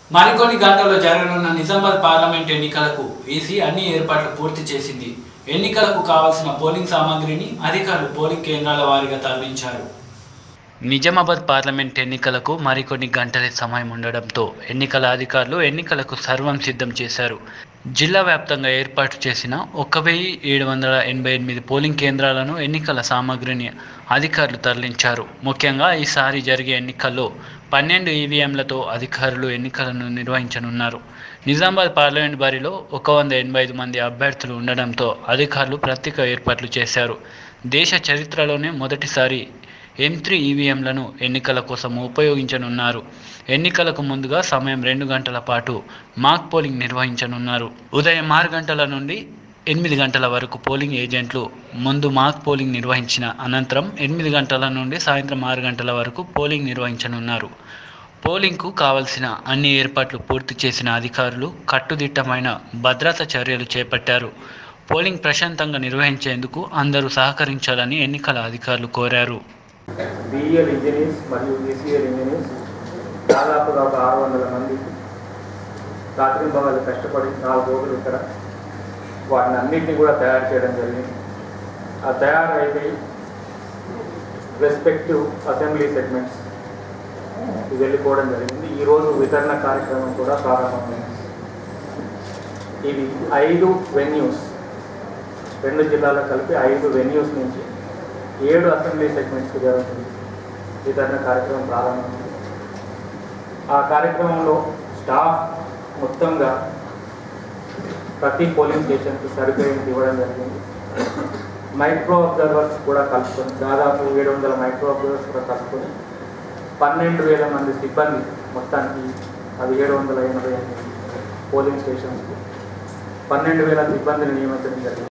మరికొన్ని గంటల్లో జరగనున్న నిజామాబాద్ పార్లమెంట్ ఎన్నికలకు ఈసీ అన్ని ఏర్పాట్లు పూర్తి చేసింది ఎన్నికలకు కావాల్సిన పోలింగ్ సామాగ్రిని అధికారులు పోలింగ్ కేంద్రాల వారీగా తరలించారు నిజామాబాద్ పార్లమెంట్ ఎన్నికలకు మరికొన్ని గంటలే సమయం ఉండడంతో ఎన్నికల అధికారులు ఎన్నికలకు సర్వం సిద్ధం చేశారు జిల్లా వ్యాప్తంగా ఏర్పాటు చేసిన ఒక వెయ్యి ఏడు వందల ఎనభై ఎనిమిది పోలింగ్ కేంద్రాలను ఎన్నికల సామాగ్రిని అధికారులు తరలించారు ముఖ్యంగా ఈసారి జరిగే ఎన్నికల్లో పన్నెండు ఈవీఎంలతో అధికారులు ఎన్నికలను నిర్వహించనున్నారు నిజామాబాద్ పార్లమెంట్ బరిలో ఒక వంద ఎనభై ఐదు మంది అభ్యర్థులు ఉండడంతో అధికారులు ప్రత్యేక ఏర్పాట్లు చేశారు దేశ చరిత్రలోనే మొదటిసారి ఎం త్రీ ఈవీఎంలను ఎన్నికల కోసం ఉపయోగించనున్నారు ఎన్నికలకు ముందుగా సమయం రెండు గంటల పాటు మాక్ పోలింగ్ నిర్వహించనున్నారు ఉదయం ఆరు గంటల నుండి ఎనిమిది గంటల వరకు పోలింగ్ ఏజెంట్లు ముందు మాక్ పోలింగ్ నిర్వహించిన అనంతరం ఎనిమిది గంటల నుండి సాయంత్రం ఆరు గంటల వరకు పోలింగ్ నిర్వహించనున్నారు పోలింగ్కు కావలసిన అన్ని ఏర్పాట్లు పూర్తి చేసిన అధికారులు కట్టుదిట్టమైన భద్రతా చర్యలు చేపట్టారు పోలింగ్ ప్రశాంతంగా నిర్వహించేందుకు అందరూ సహకరించాలని ఎన్నికల అధికారులు కోరారు బిఈఎల్ ఇంజనీర్స్ మరియు ఈసీఎల్ ఇంజనీర్స్ దాదాపుగా ఒక ఆరు వందల మంది రాత్రి పగలు కష్టపడి నాలుగు రోజులు ఇక్కడ వాటిని అన్నింటినీ కూడా తయారు చేయడం జరిగింది ఆ తయారైపోయి రెస్పెక్టివ్ అసెంబ్లీ సెగ్మెంట్స్ వెళ్ళిపోవడం జరిగింది ఈరోజు వితరణ కార్యక్రమం కూడా ప్రారంభమైంది ఇవి ఐదు వెన్యూస్ రెండు జిల్లాలో కలిపి ఐదు వెన్యూస్ నుంచి ఏడు అసెంబ్లీ సెగ్మెంట్స్కి జరుగుతుంది వితరణ కార్యక్రమం ప్రారంభమైంది ఆ కార్యక్రమంలో స్టాఫ్ మొత్తంగా ప్రతి పోలింగ్ స్టేషన్కి సరిపోయేంత ఇవ్వడం జరిగింది మైక్రో అబ్జర్వర్స్ కూడా కలుపుకొని దాదాపు ఏడు వందల మైక్రో అబ్జర్వర్స్ కూడా కలుపుకొని పన్నెండు వేల మంది సిబ్బంది మొత్తానికి పదిహేడు వందల ఎనభై ఎనిమిది పోలింగ్ స్టేషన్స్కి పన్నెండు వేల సిబ్బందిని నియమించడం జరిగింది